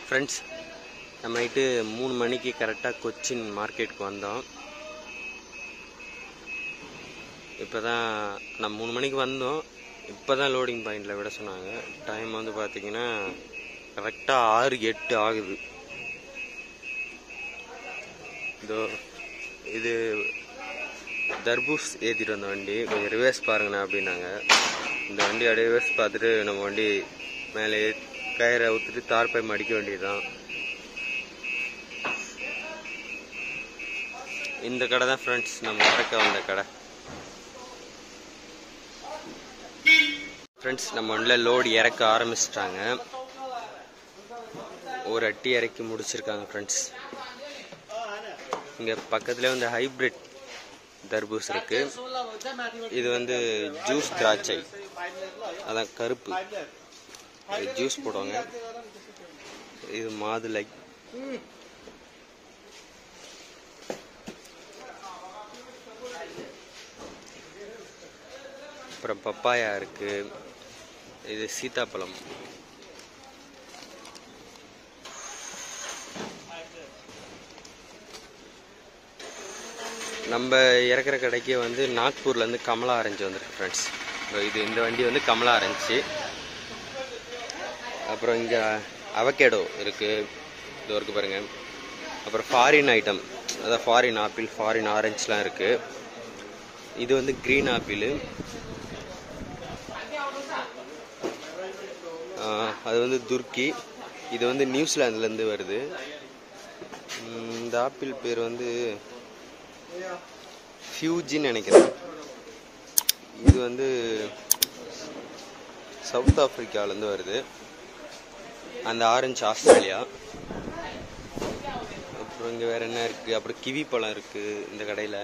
friends நம்ம night மூணு மணிக்கு கரெக்டாக கொச்சின் மார்க்கெட்டுக்கு வந்தோம் இப்போ தான் நான் மூணு மணிக்கு வந்தோம் இப்போ தான் லோடிங் பாயிண்டில் விட சொன்னாங்க டைம் வந்து பார்த்தீங்கன்னா கரெக்டாக ஆறு எட்டு ஆகுது இதோ இது தர்பூஸ் ஏற்றிட்டு வந்த வண்டி கொஞ்சம் ரிவர்ஸ் பாருங்கண்ணா அப்படின்னாங்க இந்த வண்டி அப்படியே ரிவர்ஸ் பார்த்துட்டு நம்ம வண்டி மேலே ஏ- கயிறை ஊற்றிட்டு தார்ப்பை மடிக்க வேண்டியதுதான் இந்த கடை தான் ஃப்ரெண்ட்ஸ் நம்ம இறக்க வந்த கடை ஃப்ரெண்ட்ஸ் நம்ம வண்டியில் லோடு இறக்க ஆரம்பிச்சிட்டாங்க ஒரு அட்டி இறக்கி முடிச்சிருக்காங்க ஃப்ரெண்ட்ஸ் இங்கே பக்கத்துலேயே வந்து ஹைப்ரிட் தர்பூஸ் இருக்கு இது வந்து ஜூஸ் திராட்சை அதான் கருப்பு இது ஜூஸ் போடுவாங்க இது மாதுளை அப்புறம் பப்பாயா இருக்கு இது சீதாப்பழம் நம்ம இறக்குற கடைக்கு வந்து நாக்பூர்லேருந்து கமலா ஆரஞ்சு வந்திருக்கு ஃப்ரெண்ட்ஸ் இது இந்த வண்டி வந்து கமலா ஆரஞ்சு அப்புறம் இங்கே அவகேடோ இருக்குது இது இருக்கு பாருங்க அப்புறம் ஃபாரின் ஐட்டம் அதாவது ஃபாரின் ஆப்பிள் ஃபாரின் ஆரஞ்சுலாம் இருக்குது இது வந்து க்ரீன் ஆப்பிள் அது வந்து துர்க்கி இது வந்து நியூசிலாந்துலேருந்து வருது ம், இந்த ஆப்பிள் பேர் வந்து ஃபியூஜின்னு நினைக்கிறேன் இது வந்து சவுத் ஆப்பிரிக்காவிலேருந்து வருது அந்த ஆரஞ்சு ஆஸ்திரேலியா அப்புறம் இங்கே வேற என்ன இருக்குது அப்புறம் கிவி பழம் இருக்குது இந்த கடையில்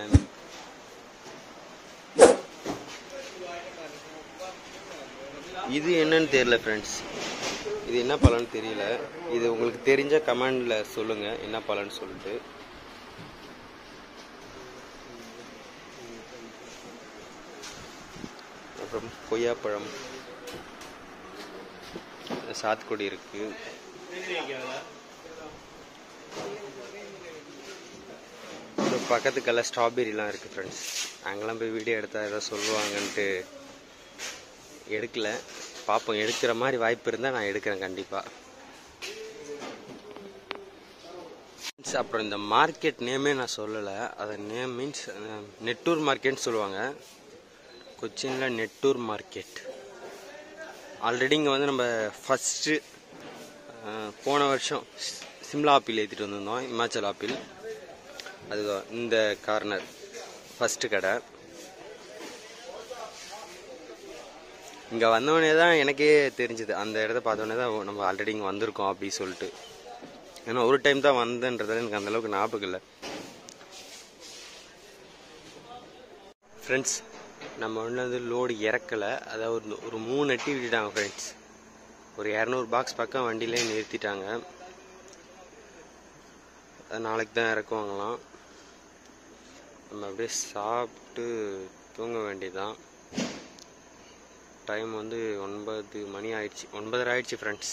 இது என்னன்னு தெரியல ஃப்ரெண்ட்ஸ் இது என்ன பழம்னு தெரியல இது உங்களுக்கு தெரிஞ்ச கமெண்டில் சொல்லுங்கள் என்ன பழம்னு சொல்லிட்டு அப்புறம் கொய்யாப்பழம் சாத்துக்குடி இருக்கு அப்புறம் பக்கத்துக்கெல்லாம் ஸ்ட்ராபெரிலாம் இருக்கு ஃப்ரெண்ட்ஸ் அங்கெல்லாம் போய் வீடியோ எடுத்தா ஏதோ சொல்லுவாங்கன்ட்டு எடுக்கல பார்ப்போம் எடுக்கிற மாதிரி வாய்ப்பு இருந்தால் நான் எடுக்கிறேன் கண்டிப்பாக அப்புறம் இந்த மார்க்கெட் நேமே நான் சொல்லலை அது நேம் மீன்ஸ் நெட்டூர் மார்க்கெட்னு சொல்லுவாங்க கொச்சினில் நெட்டூர் மார்க்கெட் ஆல்ரெடி இங்கே வந்து நம்ம ஃபஸ்ட்டு போன வருஷம் சி- சிம்லா ஆப்பிள் ஏற்றிட்டு வந்திருந்தோம் இமாச்சல் ஆப்பிள் அது இந்த கார்னர் ஃபஸ்ட்டு கடை இங்கே வந்தோடனே தான் எனக்கே தெரிஞ்சுது அந்த இடத்த பார்த்தோன்னே தான் ஓ, நம்ம ஆல்ரெடி இங்கே வந்திருக்கோம் அப்படி சொல்லிட்டு ஏன்னா ஒரு டைம் தான் வந்தேன்றதால எனக்கு அந்த அளவுக்கு ஞாபகம் இல்லை ஃப்ரெண்ட்ஸ் நம்ம ஒன்று வந்து லோடு இறக்கலை அதாவது ஒரு ஒரு மூணு அட்டி விட்டுட்டாங்க ஃப்ரெண்ட்ஸ் ஒரு இரநூறு பாக்ஸ் பக்கம் வண்டியிலே நிறுத்திட்டாங்க அது நாளைக்கு தான் இறக்குவாங்களாம் நம்ம அப்படியே சாப்பிட்டு தூங்க வேண்டியதுதான் டைம் வந்து ஒன்பது மணி ஆயிடுச்சு ஒன்பதரை ஆயிடுச்சு ஃப்ரெண்ட்ஸ்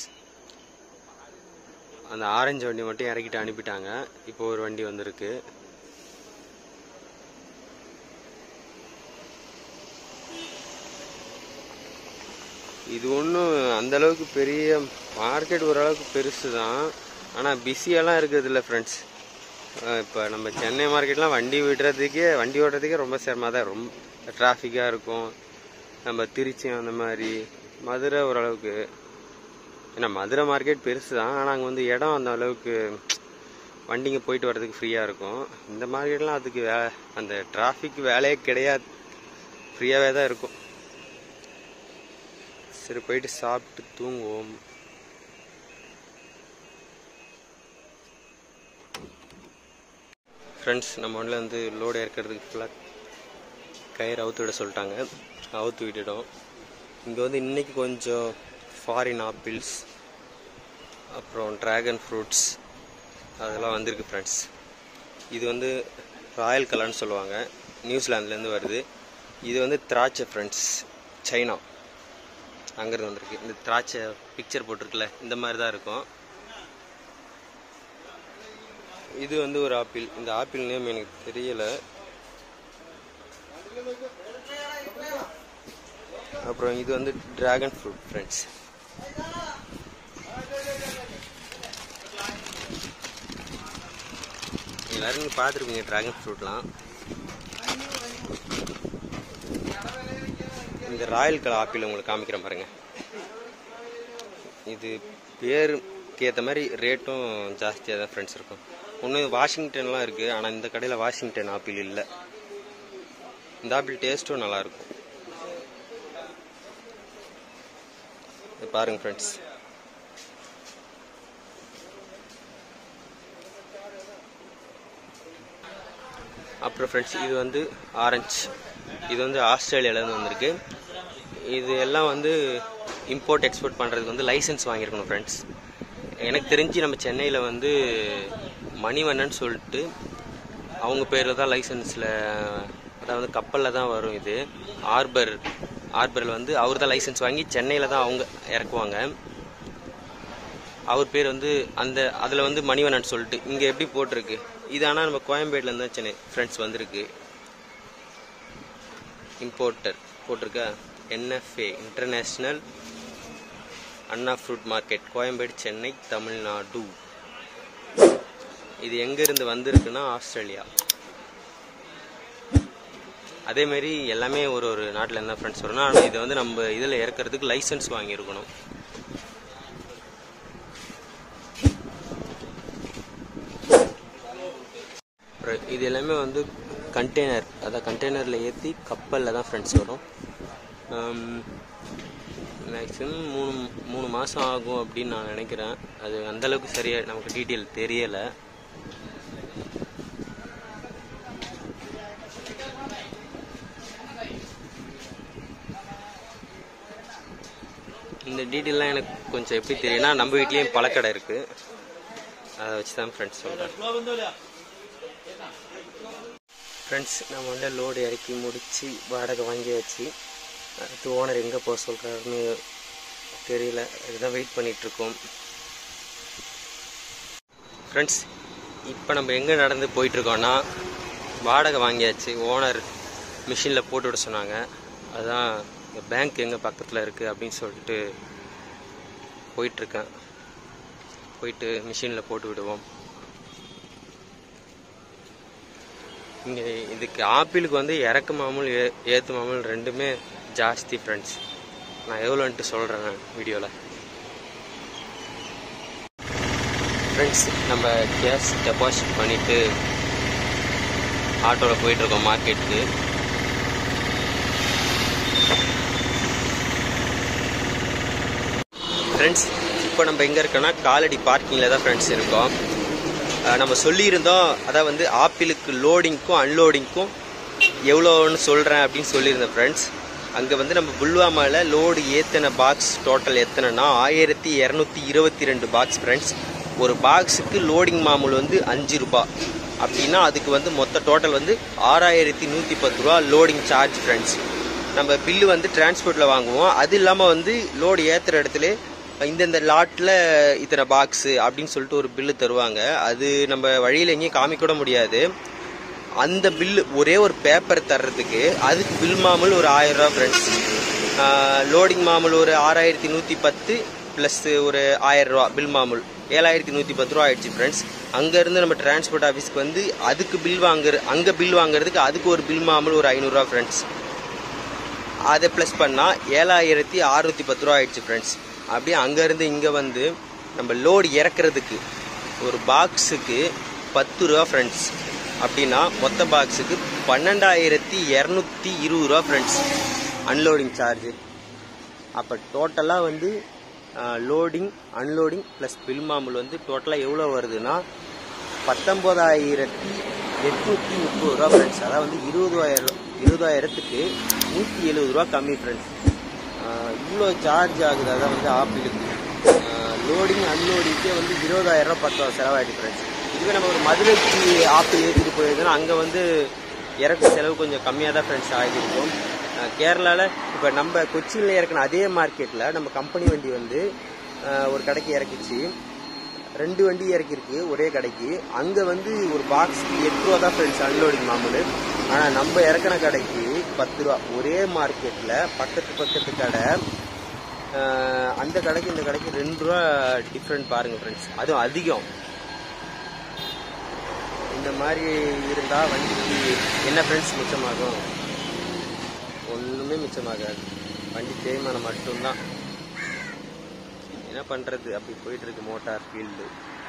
அந்த ஆரஞ்சு வண்டி மட்டும் இறக்கிட்டு அனுப்பிட்டாங்க இப்போ ஒரு வண்டி வந்திருக்கு இது ஒன்றும் அந்த அளவுக்கு பெரிய மார்க்கெட் ஓரளவுக்கு பெருசு தான் ஆனால் பிஸியெல்லாம் இருக்குது இல்லை ஃப்ரெண்ட்ஸ் இப்போ நம்ம சென்னை மார்க்கெட்லாம் வண்டி விடுறதுக்கே வண்டி ஓட்டுறதுக்கே ரொம்ப சிரமமாக தான் ரொம்ப டிராஃபிக்காக இருக்கும் நம்ம திருச்சி அந்த மாதிரி மதுரை ஓரளவுக்கு ஏன்னா மதுரை மார்க்கெட் பெருசு தான் ஆனால் அங்கே வந்து இடம் அந்த அளவுக்கு வண்டிங்க போயிட்டு வர்றதுக்கு ஃப்ரீயாக இருக்கும் இந்த மார்க்கெட்லாம் அதுக்கு வே அந்த டிராஃபிக் வேலையே கிடையாது ஃப்ரீயாகவே தான் இருக்கும் சரி போயிட்டு சாப்பிட்டு தூங்குவோம் ஃப்ரெண்ட்ஸ் நம்ம ஒன்றில் வந்து லோடு இறக்கிறதுக்கு ஃபுல்லாக கயிறு அவுத்து விட சொல்லிட்டாங்க அவுத்து விட்டுட்டோம் இங்கே வந்து இன்னைக்கு கொஞ்சம் ஃபாரின் ஆப்பிள்ஸ் அப்புறம் ட்ராகன் ஃப்ரூட்ஸ் அதெல்லாம் வந்திருக்கு ஃப்ரெண்ட்ஸ் இது வந்து ராயல் கலர்னு சொல்லுவாங்க நியூசிலாந்துலேருந்து வருது இது வந்து திராட்சை ஃப்ரெண்ட்ஸ் சைனா அங்கேருந்து வந்திருக்கு இந்த திராட்சை பிக்சர் போட்டிருக்குல்ல இந்த மாதிரி தான் இருக்கும் இது வந்து ஒரு ஆப்பிள் இந்த ஆப்பிள் நேம் எனக்கு தெரியல அப்புறம் இது வந்து டிராகன் ஃப்ரூட் ஃப்ரெண்ட்ஸ் எல்லாரும் நீங்கள் பார்த்துருப்பீங்க டிராகன் ஃப்ரூட்லாம் இந்த ராயல் கலர் ஆப்பிள் உங்களுக்கு காமிக்கிறேன் பாருங்க இது பேருக்கு ஏற்ற மாதிரி ரேட்டும் ஜாஸ்தியாக தான் ஃப்ரெண்ட்ஸ் இருக்கும் ஒன்று வாஷிங்டன்லாம் இருக்குது ஆனால் இந்த கடையில் வாஷிங்டன் ஆப்பிள் இல்லை இந்த ஆப்பிள் டேஸ்ட்டும் நல்லாயிருக்கும் இது பாருங்க ஃப்ரெண்ட்ஸ் அப்புறம் ஃப்ரெண்ட்ஸ் இது வந்து ஆரஞ்சு இது வந்து ஆஸ்திரேலியாவிலேருந்து வந்திருக்கு இது எல்லாம் வந்து இம்போர்ட் எக்ஸ்போர்ட் பண்ணுறதுக்கு வந்து லைசன்ஸ் வாங்கியிருக்கணும் ஃப்ரெண்ட்ஸ் எனக்கு தெரிஞ்சு நம்ம சென்னையில் வந்து மணிவண்ணன் சொல்லிட்டு அவங்க பேரில் தான் லைசன்ஸில் அதாவது கப்பலில் தான் வரும் இது ஆர்பர் ஆர்பரில் வந்து அவர் தான் லைசன்ஸ் வாங்கி சென்னையில் தான் அவங்க இறக்குவாங்க அவர் பேர் வந்து அந்த அதில் வந்து மணிவண்ணன் சொல்லிட்டு இங்கே எப்படி போட்டிருக்கு இது ஆனால் நம்ம கோயம்பேடுலேருந்து தான் சென்னை ஃப்ரெண்ட்ஸ் வந்திருக்கு இம்போர்ட்டர் போட்டிருக்கா NFA international Anna fruit market Koyambedu Chennai Tamil Nadu இது எங்கேருந்து வந்திருக்குன்னா ஆஸ்திரேலியா அதே மாதிரி எல்லாமே ஒரு ஒரு நாட்டில் என்ன ஃப்ரெண்ட்ஸ் வரணும் ஆனால் இது வந்து நம்ம இதில் இறக்கிறதுக்கு லைசன்ஸ் வாங்கியிருக்கணும் அப்புறம் இது எல்லாமே வந்து கண்டெய்னர் அதான் கண்டெய்னரில் ஏற்றி கப்பலில் தான் ஃப்ரெண்ட்ஸ் வரும் மேக்ஸிமம் மூணு மூணு மாதம் ஆகும் அப்படின்னு நான் நினைக்கிறேன் அது அந்தளவுக்கு சரியாக நமக்கு டீட்டெயில் தெரியலை இந்த டீட்டெயிலாம் எனக்கு கொஞ்சம் எப்படி தெரியும்னா நம்ம வீட்லேயும் பழக்கடை இருக்குது அதை வச்சு தான் ஃப்ரெண்ட்ஸ் சொல்கிறேன் ஃப்ரெண்ட்ஸ் நம்ம வந்து லோடு இறக்கி முடித்து வாடகை வாங்கியாச்சு அடுத்து ஓனர் எங்கே போக சொல்கிறாருன்னு தெரியல அதுதான் வெயிட் பண்ணிகிட்ருக்கோம் ஃப்ரெண்ட்ஸ் இப்போ நம்ம எங்கே நடந்து போயிட்டுருக்கோன்னா வாடகை வாங்கியாச்சு ஓனர் மிஷினில் போட்டு விட சொன்னாங்க அதான் பேங்க் எங்கே பக்கத்தில் இருக்குது அப்படின்னு சொல்லிட்டு போயிட்டுருக்கேன் போயிட்டு மிஷினில் போட்டு விடுவோம் இங்கே இதுக்கு ஆப்பிளுக்கு வந்து இறக்கு மாமூல் ஏ ஏற்று மாமூல் ரெண்டுமே ஜாஸ்தி ஃப்ரெண்ட்ஸ் நான் எவ்வளோன்ட்டு சொல்கிறேன் நான் வீடியோவில் ஃப்ரெண்ட்ஸ் நம்ம கேஷ் டெபாசிட் பண்ணிவிட்டு ஆட்டோவில் போயிட்டுருக்கோம் மார்க்கெட்டுக்கு ஃப்ரெண்ட்ஸ் இப்போ நம்ம எங்கே இருக்கோன்னா காலடி பார்க்கிங்கில் தான் ஃப்ரெண்ட்ஸ் இருக்கோம் அஹ் நம்ம சொல்லியிருந்தோம் அதான் வந்து ஆப்பிளுக்கு லோடிங்க்கும் அன்லோடிங்க்கும் எவ்வளோன்னு சொல்கிறேன் அப்படின்னு சொல்லியிருந்தேன் ஃப்ரெண்ட்ஸ் அங்கே வந்து நம்ம புல்வாமாவில் லோடு ஏத்தனை பாக்ஸ் டோட்டல் எத்தனைனா ஆயிரத்தி இரநூத்தி இருபத்தி ரெண்டு பாக்ஸ் ஃப்ரெண்ட்ஸ் ஒரு பாக்ஸுக்கு லோடிங் மாமூல் வந்து அஞ்சு ரூபாய் அப்படின்னா அதுக்கு வந்து மொத்த டோட்டல் வந்து ஆறாயிரத்தி நூற்றி பத்து ரூபா லோடிங் சார்ஜ் ஃப்ரெண்ட்ஸ் நம்ம பில்லு வந்து டிரான்ஸ்போர்ட்டில் வாங்குவோம் அது இல்லாமல் வந்து லோடு ஏற்றுற இடத்துல இந்தந்த லாட்டில் இத்தனை பாக்ஸு அப்படின்னு சொல்லிட்டு ஒரு பில்லு தருவாங்க அது நம்ம வழியில் எங்கேயும் காமிக்கூட முடியாது அந்த பில்லு ஒரே ஒரு பேப்பர் தர்றதுக்கு அதுக்கு பில் மாமூல் ஒரு ஆயிரம் ரூபா ஃப்ரெண்ட்ஸ் லோடிங் மாமூல் ஒரு ஆறாயிரத்தி நூற்றி பத்து ப்ளஸ் ஒரு ஆயிரம் ரூபா பில் மாமூல் ஏழாயிரத்தி நூற்றி பத்து ரூபா ஆயிடுச்சு ஃப்ரெண்ட்ஸ் அங்கேருந்து நம்ம டிரான்ஸ்போர்ட் ஆஃபீஸ்க்கு வந்து அதுக்கு பில் வாங்குற அங்கே பில் வாங்குறதுக்கு அதுக்கு ஒரு பில் மாமூல் ஒரு ஐநூறுரூவா ஃப்ரெண்ட்ஸ் அதை ப்ளஸ் பண்ணால் ஏழாயிரத்தி அறுநூற்றி பத்து ரூபா ஆயிடுச்சு ஃப்ரெண்ட்ஸ் அப்படியே அங்கேருந்து இங்கே வந்து நம்ம லோடு இறக்குறதுக்கு ஒரு பாக்ஸுக்கு பத்து ரூபா ஃப்ரெண்ட்ஸ் அப்படின்னா மொத்த பாக்ஸுக்கு பன்னெண்டாயிரத்தி இரநூத்தி இருபது ரூபா ஃப்ரெண்ட்ஸ் அன்லோடிங் சார்ஜ் அப்போ டோட்டலாக வந்து லோடிங் அன்லோடிங் ப்ளஸ் பில் மாமூல் வந்து டோட்டலாக எவ்வளோ வருதுன்னா பத்தொம்போதாயிரத்தி எட்நூற்றி முப்பது ரூபா ஃப்ரெண்ட்ஸ் அதாவது வந்து இருபதாயிரம் இருபதாயிரத்துக்கு நூற்றி எழுபது ரூபா கம்மி ஃப்ரெண்ட்ஸ் இவ்வளோ சார்ஜ் ஆகுது அதான் வந்து ஆப்பிளுக்கு லோடிங் அன்லோடிங்கே வந்து இருபதாயிரம் ரூபா பத்து செலவாயிடுது ஃப்ரெண்ட்ஸ் இதுவே நம்ம ஒரு மதுரைக்கு ஆப்பிள் ஏற்றிட்டு போயிருந்தோம்னா அங்கே வந்து இறக்கு செலவு கொஞ்சம் கம்மியாக தான் ஃப்ரெண்ட்ஸ் ஆகியிருக்கும் கேரளாவில் இப்போ நம்ம கொச்சியில் இறக்குன அதே மார்க்கெட்டில் நம்ம கம்பெனி வண்டி வந்து அஹ், ஒரு கடைக்கு இறக்கிச்சு ரெண்டு வண்டி இறக்கிருக்கு ஒரே கடைக்கு அங்கே வந்து ஒரு பாக்ஸ்க்கு எட்டு ரூபா தான் ஃப்ரெண்ட்ஸ் அன்லோடிங் மாமூல் ஆனால் நம்ம இறக்கின கடைக்கு பத்து ரூபா ஒரே மார்க்கெட்டில் பக்கத்து பக்கத்து கடை ஆஹ் அந்த கடைக்கு இந்த கடைக்கு ரெண்டு ரூபா டிஃப்ரெண்ட் பாருங்க ஃப்ரெண்ட்ஸ் அதுவும் அதிகம் இந்த மாதிரி இருந்தால் வண்டிக்கு என்ன ஃப்ரெண்ட்ஸ் மிச்சமாகும் ஒன்றுமே மிச்சமாகாது வண்டி தேய்மானம் மட்டும்தான் என்ன பண்ணுறது அப்படி போயிட்டு இருக்கு மோட்டார் ஃபீல்டு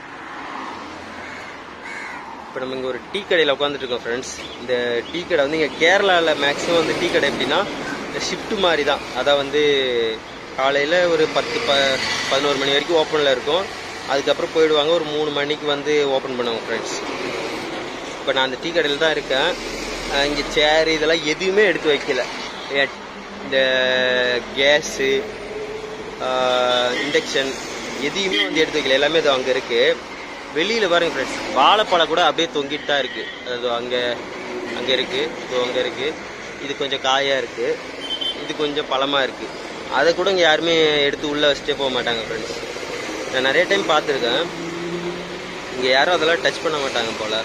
இப்போ நம்ம இங்கே ஒரு டீ கடையில் உட்காந்துட்டு இருக்கோம் ஃப்ரெண்ட்ஸ் இந்த டீ கடை வந்து இங்கே கேரளாவில் மேக்ஸிமம் வந்து டீ கடை எப்படின்னா இந்த ஷிஃப்ட் மாதிரி தான் அதான் வந்து காலையில் ஒரு பத்து ப பதினோரு மணி வரைக்கும் ஓப்பனில் இருக்கும் அதுக்கப்புறம் போயிடுவாங்க ஒரு மூணு மணிக்கு வந்து ஓப்பன் பண்ணுவாங்க ஃப்ரெண்ட்ஸ் இப்போ நான் அந்த டீ கடையில் தான் இருக்கேன் அஹ் இங்கே சேர் இதெல்லாம் எதுவுமே எடுத்து வைக்கல ஏ- இந்த கேஸு இண்டக்ஷன் எதையுமே வந்து எடுத்து வைக்கல எல்லாமே இது அங்கே இருக்குது வெளியில் பாருங்க ஃப்ரெண்ட்ஸ் வாழைப்பழம் கூட அப்படியே தொங்கிட்டு தான் இருக்குது அது அங்கே அங்கே இருக்குது இது அங்கே இருக்குது இது கொஞ்சம் காயாக இருக்குது இது கொஞ்சம் பழமாக இருக்குது அதை கூட இங்கே யாருமே எடுத்து உள்ளே வச்சுட்டே போக மாட்டாங்க ஃப்ரெண்ட்ஸ் நான் நிறைய டைம் பார்த்துருக்கேன் இங்கே யாரும் அதெல்லாம் டச் பண்ண மாட்டாங்க போல்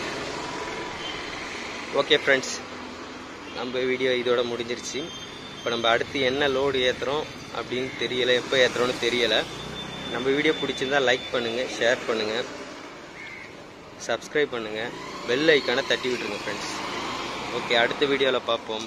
ஓகே ஃப்ரெண்ட்ஸ் நம்ம வீடியோ இதோட முடிஞ்சிருச்சு இப்போ நம்ம அடுத்து என்ன லோடு ஏற்றுறோம் அப்படின்னு தெரியலை எப்போ ஏற்றுறோன்னு தெரியலை நம்ம வீடியோ பிடிச்சிருந்தா லைக் பண்ணுங்கள் ஷேர் பண்ணுங்கள் சப்ஸ்கிரைப் பண்ணுங்கள் பெல் ஐக்கானை தட்டி விட்டுருங்க ஃப்ரெண்ட்ஸ் ஓகே அடுத்த வீடியோவில் பார்ப்போம்